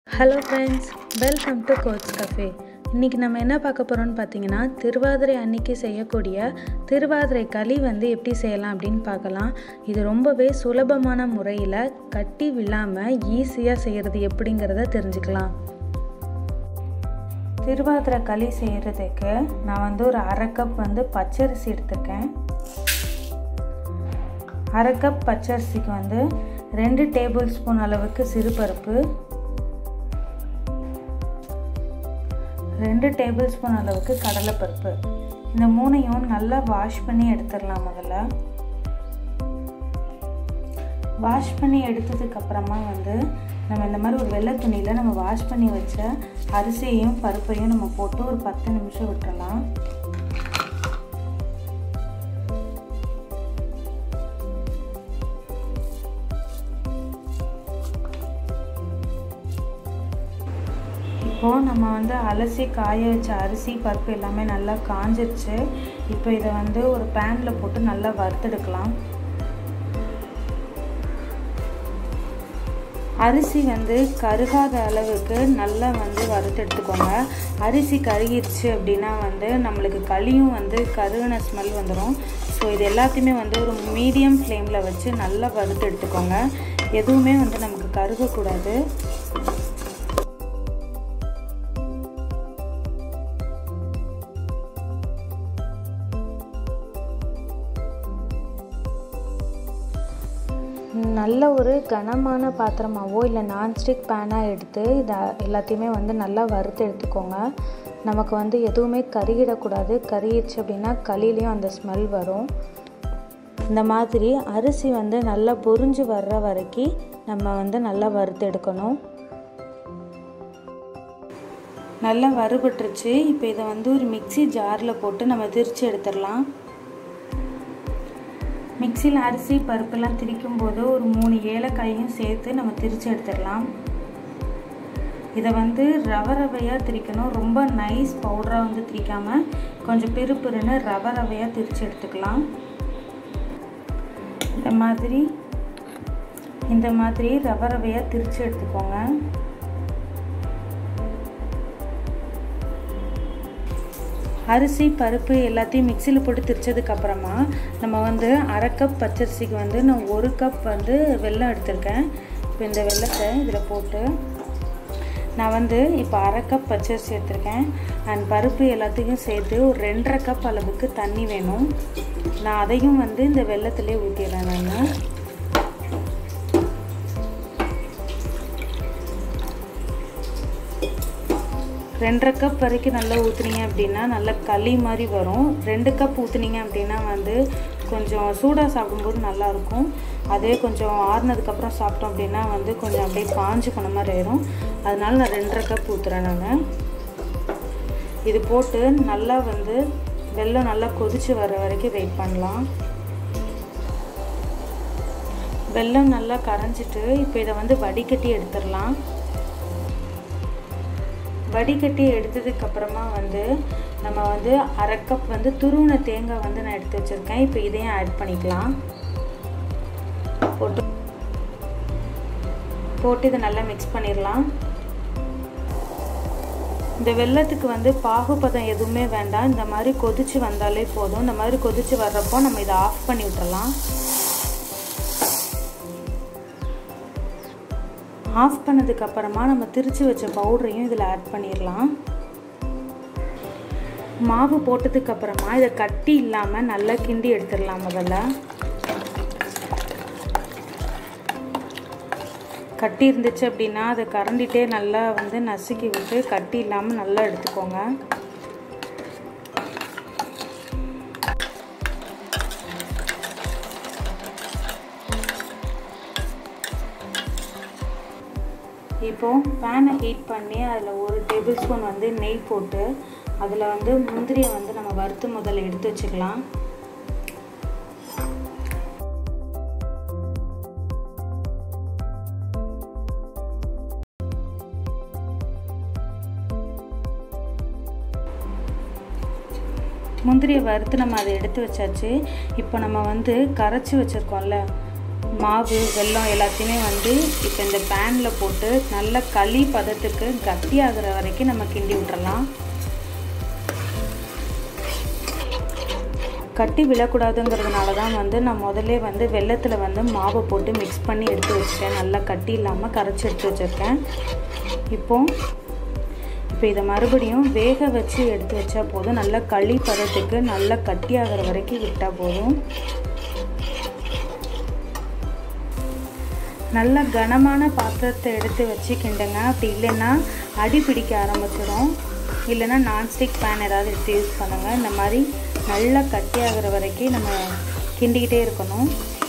hello friends welcome to codes cafe இன்றைக்கி நம்ம என்ன பார்க்க போகிறோம்னு பார்த்தீங்கன்னா திருவாதிரை அன்னைக்கு செய்யக்கூடிய திருவாதிரை களி வந்து எப்படி செய்யலாம் அப்படின்னு பார்க்கலாம் இது ரொம்பவே சுலபமான முறையில் கட்டி விழாமல் ஈஸியாக செய்கிறது எப்படிங்கிறத தெரிஞ்சுக்கலாம் திருவாதிரை களி செய்கிறதுக்கு நான் வந்து ஒரு அரை கப் வந்து பச்சரிசி எடுத்துருக்கேன் அரை கப் பச்சரிசிக்கு வந்து ரெண்டு டேபிள் ஸ்பூன் அளவுக்கு சிறுபருப்பு ரெண்டு டேபிள் ஸ்பூன் அளவுக்கு கடலைப்பருப்பு இந்த மூணையும் நல்லா வாஷ் பண்ணி எடுத்துடலாம் முதல்ல வாஷ் பண்ணி எடுத்ததுக்கு அப்புறமா வந்து நம்ம இந்த மாதிரி ஒரு வெள்ளை துணியில் நம்ம வாஷ் பண்ணி வச்ச அரிசியையும் பருப்பையும் நம்ம போட்டு ஒரு பத்து நிமிஷம் விட்டுறலாம் இப்போது நம்ம வந்து அலசி காய வச்ச அரிசி பருப்பு எல்லாமே நல்லா காஞ்சிருச்சு இப்போ இதை வந்து ஒரு பேனில் போட்டு நல்லா வறுத்தெடுக்கலாம் அரிசி வந்து கருகாத அளவுக்கு நல்லா வந்து வறுத்து எடுத்துக்கோங்க அரிசி கருகிருச்சு அப்படின்னா வந்து நம்மளுக்கு களியும் வந்து கருகின ஸ்மெல் வந்துடும் ஸோ இது எல்லாத்தையுமே வந்து ஒரு மீடியம் ஃப்ளேமில் வச்சு நல்லா வறுத்து எடுத்துக்கோங்க எதுவுமே வந்து நமக்கு கருகக்கூடாது நல்ல ஒரு கனமான பாத்திரமாவோ இல்லை நான்ஸ்டிக் பேனாக எடுத்து இதை எல்லாத்தையுமே வந்து நல்லா வறுத்து எடுத்துக்கோங்க நமக்கு வந்து எதுவுமே கருகிடக்கூடாது கருகிடுச்சு அப்படின்னா களிலையும் அந்த ஸ்மெல் வரும் இந்த மாதிரி அரிசி வந்து நல்லா பொறிஞ்சு வர்ற வரைக்கும் நம்ம வந்து நல்லா வறுத்து எடுக்கணும் நல்லா வறுபட்டுருச்சு இப்போ இதை வந்து ஒரு மிக்சி ஜாரில் போட்டு நம்ம திரித்து எடுத்துடலாம் மிக்சியில் அரிசி பருப்பெல்லாம் திரிக்கும் போது ஒரு மூணு ஏலக்காயும் சேர்த்து நம்ம திரித்து எடுத்துடலாம் இதை வந்து ரவை ரவையாக திரிக்கணும் ரொம்ப நைஸ் பவுடராக வந்து திரிக்காமல் கொஞ்சம் பிறுபிறுன்னு ரவை ரவையாக திரித்து எடுத்துக்கலாம் இந்த மாதிரி இந்த மாதிரி ரவை ரவையாக திரித்து எடுத்துக்கோங்க அரிசி பருப்பு எல்லாத்தையும் மிக்சியில் போட்டு திரிச்சதுக்கப்புறமா நம்ம வந்து அரை கப் பச்சரிசிக்கு வந்து நான் ஒரு கப் வந்து வெல்லம் எடுத்திருக்கேன் இப்போ இந்த வெள்ளத்தை இதில் போட்டு நான் வந்து இப்போ அரை கப் பச்சரிசி எடுத்திருக்கேன் அண்ட் பருப்பு எல்லாத்தையும் சேர்த்து ஒரு ரெண்டரை கப் அளவுக்கு தண்ணி வேணும் நான் அதையும் வந்து இந்த வெள்ளத்துலேயே ஊற்றிடுறேன் நான் ரெண்டரை கப் வரைக்கும் நல்லா ஊற்றுனீங்க அப்படின்னா நல்லா களி மாதிரி வரும் ரெண்டு கப் ஊற்றுனீங்க அப்படின்னா வந்து கொஞ்சம் சூடாக சாப்பிடும்போது நல்லாயிருக்கும் அதே கொஞ்சம் ஆறுனதுக்கப்புறம் சாப்பிட்டோம் அப்படின்னா வந்து கொஞ்சம் அப்படியே காஞ்சு போன மாதிரி ஆயிரும் அதனால நான் ரெண்டரை கப் ஊற்றுறேன் நான் இது போட்டு நல்லா வந்து வெள்ளம் நல்லா கொதித்து வர வரைக்கும் வெயிட் பண்ணலாம் வெள்ளம் நல்லா கரைஞ்சிட்டு இப்போ இதை வந்து வடிகட்டி எடுத்துடலாம் வடிகட்டி எடுத்ததுக்கு அப்புறமா வந்து நம்ம வந்து அரை கப் வந்து துருவின தேங்காய் வந்து நான் எடுத்து வச்சுருக்கேன் இப்போ இதையும் ஆட் பண்ணிக்கலாம் போட்டு போட்டு இதை நல்லா மிக்ஸ் பண்ணிடலாம் இந்த வெள்ளத்துக்கு வந்து பாகுபதம் எதுவுமே வேண்டாம் இந்த மாதிரி கொதிச்சு வந்தாலே போதும் இந்த மாதிரி கொதிச்சு வர்றப்போ நம்ம இதை ஆஃப் பண்ணி விட்டுறலாம் ஆஃப் பண்ணதுக்கு அப்புறமா நம்ம திரிச்சு வச்ச பவுடரையும் இதில் ஆட் பண்ணிடலாம் மாவு போட்டதுக்கு அப்புறமா இதை கட்டி இல்லாமல் நல்லா கிண்டி எடுத்துடலாம் முதல்ல கட்டி இருந்துச்சு அப்படின்னா அதை கரண்டிட்டே நல்லா வந்து நசுக்கி விட்டு கட்டி இல்லாமல் நல்லா எடுத்துக்கோங்க இப்போது பேனை ஹீட் பண்ணி அதில் ஒரு டேபிள் ஸ்பூன் வந்து நெய் போட்டு அதில் வந்து முந்திரியை வந்து நம்ம வறுத்து முதல்ல எடுத்து வச்சுக்கலாம் முந்திரியை வறுத்து நம்ம அதை எடுத்து வச்சாச்சு இப்போ நம்ம வந்து கரைச்சி வச்சுருக்கோம்ல மாவு வெல்லம் எல்லாத்தையுமே வந்து இப்போ இந்த பேனில் போட்டு நல்ல களி பதத்துக்கு கட்டியாகிற வரைக்கும் நம்ம கிண்டி விட்டுறலாம் கட்டி விழக்கூடாதுங்கிறதுனால தான் வந்து நான் முதல்ல வந்து வெள்ளத்தில் வந்து மாவை போட்டு மிக்ஸ் பண்ணி எடுத்து வச்சுட்டேன் நல்லா கட்டி இல்லாமல் கரைச்சி எடுத்து வச்சுருக்கேன் இப்போ இப்போ இதை மறுபடியும் வேக வச்சு எடுத்து வச்சா போதும் நல்லா களி பதத்துக்கு நல்லா கட்டி ஆகிற வரைக்கும் விட்டால் போதும் நல்ல கனமான பாத்திரத்தை எடுத்து வச்சு கிண்டுங்க அப்படி இல்லைன்னா அடி பிடிக்க ஆரம்பிச்சிடும் இல்லைன்னா நான்ஸ்டிக் பேன் ஏதாவது எடுத்து யூஸ் பண்ணுங்கள் இந்த மாதிரி நல்லா கட்டி ஆகிற வரைக்கும் நம்ம கிண்டிக்கிட்டே இருக்கணும்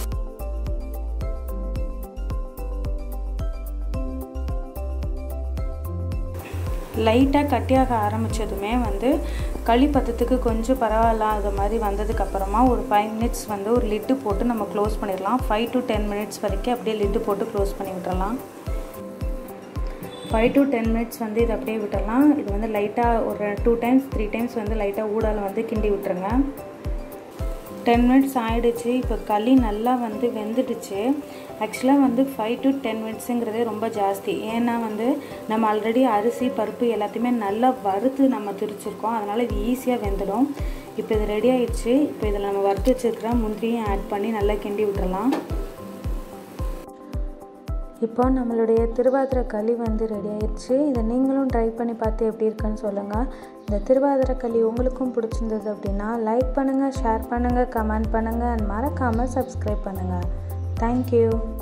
லைட்டாக கட்டியாக ஆரம்பித்ததுமே வந்து களி பத்தத்துக்கு கொஞ்சம் பரவாயில்லாத மாதிரி வந்ததுக்கப்புறமா ஒரு ஃபைவ் மினிட்ஸ் வந்து ஒரு லிட்டு போட்டு நம்ம க்ளோஸ் பண்ணிடலாம் ஃபைவ் டு டென் மினிட்ஸ் வரைக்கும் அப்படியே லிட்டு போட்டு க்ளோஸ் பண்ணி விட்டுறலாம் ஃபைவ் டு டென் மினிட்ஸ் வந்து இதை அப்படியே விட்டுடலாம் இது வந்து லைட்டாக ஒரு டூ டைம்ஸ் த்ரீ டைம்ஸ் வந்து லைட்டாக ஊடால வந்து கிண்டி விட்டுருங்க டென் மினிட்ஸ் ஆகிடுச்சு இப்போ களி நல்லா வந்து வெந்துடுச்சு ஆக்சுவலாக வந்து ஃபைவ் டு டென் மினிட்ஸுங்கிறதே ரொம்ப ஜாஸ்தி ஏன்னா வந்து நம்ம ஆல்ரெடி அரிசி பருப்பு எல்லாத்தையுமே நல்லா வறுத்து நம்ம திரிச்சிருக்கோம் அதனால் இது ஈஸியாக வெந்துடும் இப்போ இது ரெடி ஆயிடுச்சு இப்போ இதில் நம்ம வறுத்து வச்சுருக்கிற முந்திரியும் ஆட் பண்ணி நல்லா கிண்டி விட்டுறலாம் இப்போ நம்மளுடைய திருவாதிரை களி வந்து ரெடி ஆயிடுச்சு இதை நீங்களும் ட்ரை பண்ணி பார்த்து எப்படி இருக்குன்னு சொல்லுங்கள் இந்த திருவாதிரை களி உங்களுக்கும் பிடிச்சிருந்தது அப்படின்னா லைக் பண்ணுங்கள் ஷேர் பண்ணுங்கள் கமெண்ட் பண்ணுங்கள் அண்ட் மறக்காமல் சப்ஸ்கிரைப் பண்ணுங்கள் தேங்க்யூ